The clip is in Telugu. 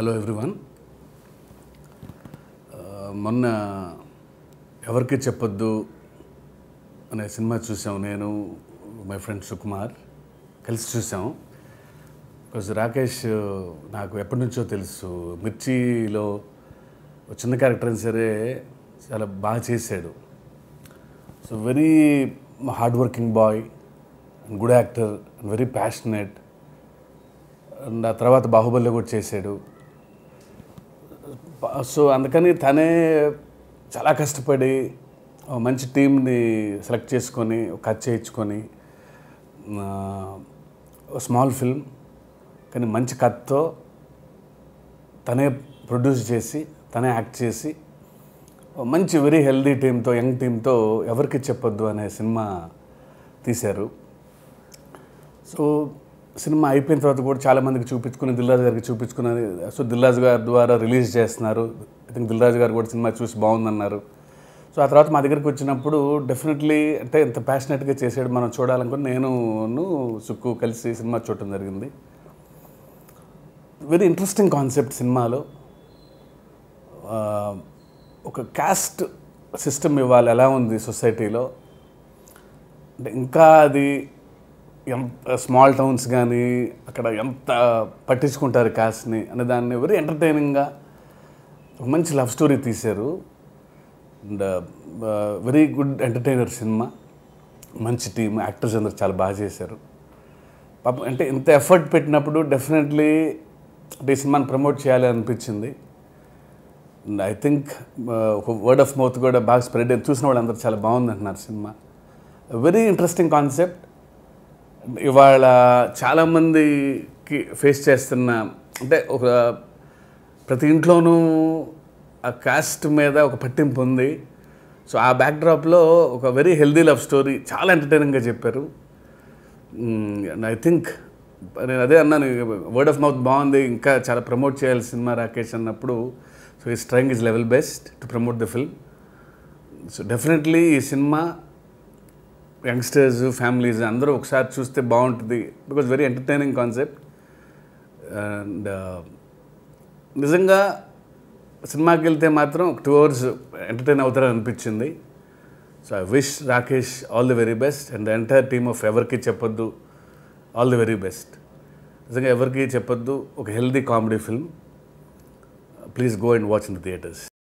హలో ఎవ్రీవన్ మొన్న ఎవరికి చెప్పొద్దు అనే సినిమా చూసాం నేను మై ఫ్రెండ్ సుకుమార్ కలిసి చూసాం బికాజ్ రాకేష్ నాకు ఎప్పటి నుంచో తెలుసు మిర్చిలో ఒక చిన్న క్యారెక్టర్ అయినా సరే చాలా బాగా చేశాడు so very hard working boy good actor and very passionate and ఆ తర్వాత బాహుబలిలో కూడా చేశాడు సో అందుకని తనే చాలా కష్టపడి ఓ మంచి టీంని సెలెక్ట్ చేసుకొని ఒక కట్ చేయించుకొని స్మాల్ ఫిల్మ్ కానీ మంచి కత్తో తనే ప్రొడ్యూస్ చేసి తనే యాక్ట్ చేసి ఓ మంచి వెరీ హెల్దీ టీంతో యంగ్ టీంతో ఎవరికి చెప్పొద్దు అనే సినిమా తీశారు సో సినిమా అయిపోయిన తర్వాత కూడా చాలామందికి చూపించుకుని దిల్రాజు గారికి చూపించుకున్నది సో దిల్రాజు గారి ద్వారా రిలీజ్ చేస్తున్నారు ఐ థింక్ దిల్రాజు గారు కూడా సినిమా చూసి బాగుందన్నారు సో ఆ తర్వాత మా దగ్గరికి వచ్చినప్పుడు డెఫినెట్లీ అంటే ఎంత ప్యాషనెట్గా చేసాడు మనం చూడాలనుకుని నేను సుక్కు కలిసి సినిమా చూడటం జరిగింది వెరీ ఇంట్రెస్టింగ్ కాన్సెప్ట్ సినిమాలో ఆ, ఒక క్యాస్ట్ సిస్టమ్ ఇవ్వాలి ఎలా ఉంది సొసైటీలో అంటే ఇంకా అది ఎంత స్మాల్ టౌన్స్ కానీ అక్కడ ఎంత పట్టించుకుంటారు కాస్ట్ని అనే దాన్ని వెరీ ఎంటర్టైనింగ్గా ఒక మంచి లవ్ స్టోరీ తీశారు and very good entertainer cinema మంచి టీం యాక్టర్స్ అందరు చాలా బాగా చేశారు పాపం అంటే ఇంత ఎఫర్ట్ పెట్టినప్పుడు డెఫినెట్లీ అంటే ఈ సినిమాని ప్రమోట్ చేయాలి అనిపించింది అండ్ ఐ థింక్ ఒక వర్డ్ ఆఫ్ మౌత్ కూడా బాగా స్ప్రెడ్ అయింది చూసిన వాళ్ళందరూ చాలా బాగుంది అంటున్నారు సినిమా వెరీ ఇంట్రెస్టింగ్ కాన్సెప్ట్ ఇవాళ చాలామందికి ఫేస్ చేస్తున్న అంటే ఒక ప్రతి ఇంట్లోనూ ఆ కాస్ట్ మీద ఒక పట్టింపు ఉంది సో ఆ బ్యాక్డ్రాప్లో ఒక వెరీ హెల్దీ లవ్ స్టోరీ చాలా ఎంటర్టైనింగ్గా చెప్పారు అండ్ ఐ థింక్ నేను అదే అన్నాను వర్డ్ ఆఫ్ మౌత్ బాగుంది ఇంకా చాలా ప్రమోట్ చేయాలి సినిమా రాకేష్ అన్నప్పుడు సో ఈ string is level best to promote the film so definitely ఈ సినిమా యంగ్స్టర్స్ ఫ్యామిలీస్ అందరూ ఒకసారి చూస్తే బాగుంటుంది because very entertaining concept and నిజంగా సినిమాకి వెళ్తే మాత్రం ఒక టూ అవర్స్ ఎంటర్టైన్ అవుతారని అనిపించింది so I wish Rakesh all the very best and the entire team of ఎవరికి చెప్పొద్దు ఆల్ ది వెరీ బెస్ట్ నిజంగా ఎవరికి చెప్పొద్దు ఒక healthy comedy film please go and watch in the theatres